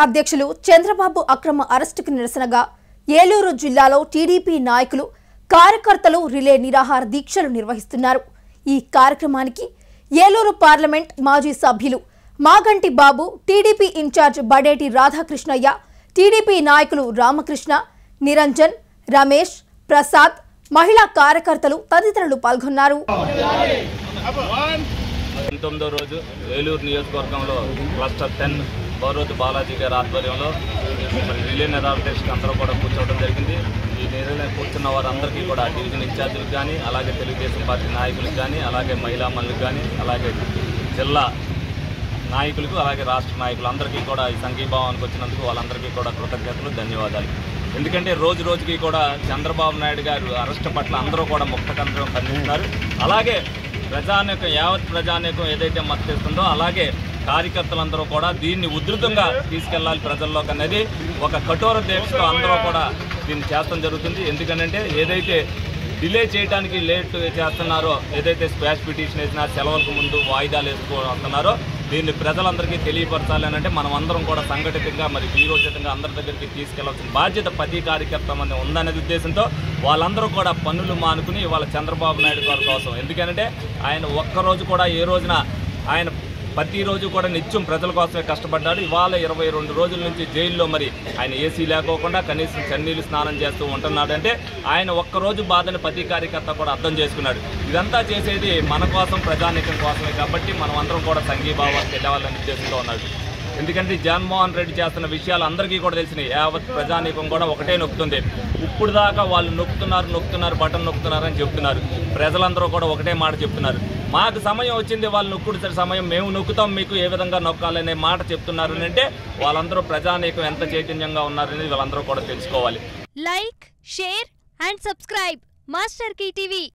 అధ్యక్షులు చంద్రబాబు అక్రమ అరెస్టుకు నిరసనగా ఏలూరు జిల్లాలో టీడీపీ నాయకులు కార్యకర్తలు రిలే నిరాహార దీక్షలు నిర్వహిస్తున్నారు ఈ కార్యక్రమానికి ఏలూరు పార్లమెంట్ మాజీ సభ్యులు Maganti Babu TDP in charge Badeti Radhakrishnaiah TDP నాయకులు రామకృష్ణ నిరంజన్ రమేష్ ప్రసాద్ మహిళా కార్యకర్తలు తదితరులు పాల్గొన్నారు పంతొమ్మిదో రోజు ఏలూరు నియోజకవర్గంలో క్లస్టర్ టెన్ బౌరోత్ బాలాజీ గారి ఆధ్వర్యంలో మరి రిలే నిరాటేషన్ అందరూ కూడా కూర్చోవడం జరిగింది ఈ రిలే కూర్చున్న వారందరికీ కూడా డివిజన్ ఇన్ఛార్జీలకు కానీ అలాగే తెలుగుదేశం పార్టీ నాయకులకు కానీ అలాగే మహిళా మనులకు కానీ అలాగే జిల్లా నాయకులకు అలాగే రాష్ట్ర నాయకులు అందరికీ కూడా ఈ సంఘీభావానికి వచ్చినందుకు వాళ్ళందరికీ కూడా కృతజ్ఞతలు ధన్యవాదాలు ఎందుకంటే రోజు రోజుకి కూడా చంద్రబాబు నాయుడు గారు అరెస్ట్ పట్ల అందరూ కూడా ముక్తకంఠం ఖండిస్తున్నారు అలాగే ప్రజానీకం యావత్ ప్రజానీకం ఏదైతే మద్దతిస్తుందో అలాగే కార్యకర్తలందరూ కూడా దీన్ని ఉధృతంగా తీసుకెళ్లాలి ప్రజల్లోకి అనేది ఒక కఠోర దీక్షతో అందరూ కూడా దీన్ని చేస్తాం జరుగుతుంది ఎందుకంటే ఏదైతే డిలే చేయడానికి లేట్ చేస్తున్నారో ఏదైతే స్పాష్ పిటిషన్ వేసినా సెలవులకు ముందు వాయిదాలు వేసుకోతున్నారో దీన్ని ప్రజలందరికీ తెలియపరచాలి అని అంటే మనం అందరం కూడా సంఘటితంగా మరి వీరోచితంగా అందరి దగ్గరికి తీసుకెళ్లాల్సిన బాధ్యత ప్రతి కార్యకర్త మంది ఉందనే ఉద్దేశంతో వాళ్ళందరూ కూడా పన్నులు మానుకుని వాళ్ళ చంద్రబాబు నాయుడు గారి కోసం ఎందుకంటే ఆయన ఒక్కరోజు కూడా ఏ రోజున ఆయన ప్రతిరోజు కూడా నిత్యం ప్రజల కోసమే కష్టపడ్డాడు ఇవాళ ఇరవై రెండు రోజుల నుంచి జైల్లో మరి ఆయన ఏసీ లేకోకుండా కనీసం చన్నీళ్ళు స్నానం చేస్తూ ఉంటున్నాడంటే ఆయన ఒక్కరోజు బాధని ప్రతి కార్యకర్త కూడా అర్థం చేసుకున్నాడు ఇదంతా చేసేది మన కోసం ప్రజానీకం కోసమే కాబట్టి మనం అందరం కూడా సంఘీభావానికి వెళ్ళాలని ఉద్దేశంతో ఉన్నాడు ఎందుకంటే జగన్మోహన్ రెడ్డి చేస్తున్న విషయాలు అందరికీ కూడా తెలిసినాయి యావత్ ప్రజానీకం కూడా ఒకటే నొక్కుతుంది ఇప్పుడు దాకా వాళ్ళు నొక్కుతున్నారు నొక్కుతున్నారు బటన్ నొక్కుతున్నారు అని చెప్తున్నారు ప్రజలందరూ కూడా ఒకటే మాట చెప్తున్నారు మాకు సమయం వచ్చింది వాళ్ళు నొక్కుడు సమయం మేము నొక్కుతాం మీకు ఏ విధంగా నొక్కాలనే మాట చెప్తున్నారు అని అంటే వాళ్ళందరూ ప్రజానీకం ఎంత చైతన్యంగా ఉన్నారనేది వాళ్ళందరూ కూడా తెలుసుకోవాలి like share and subscribe master TV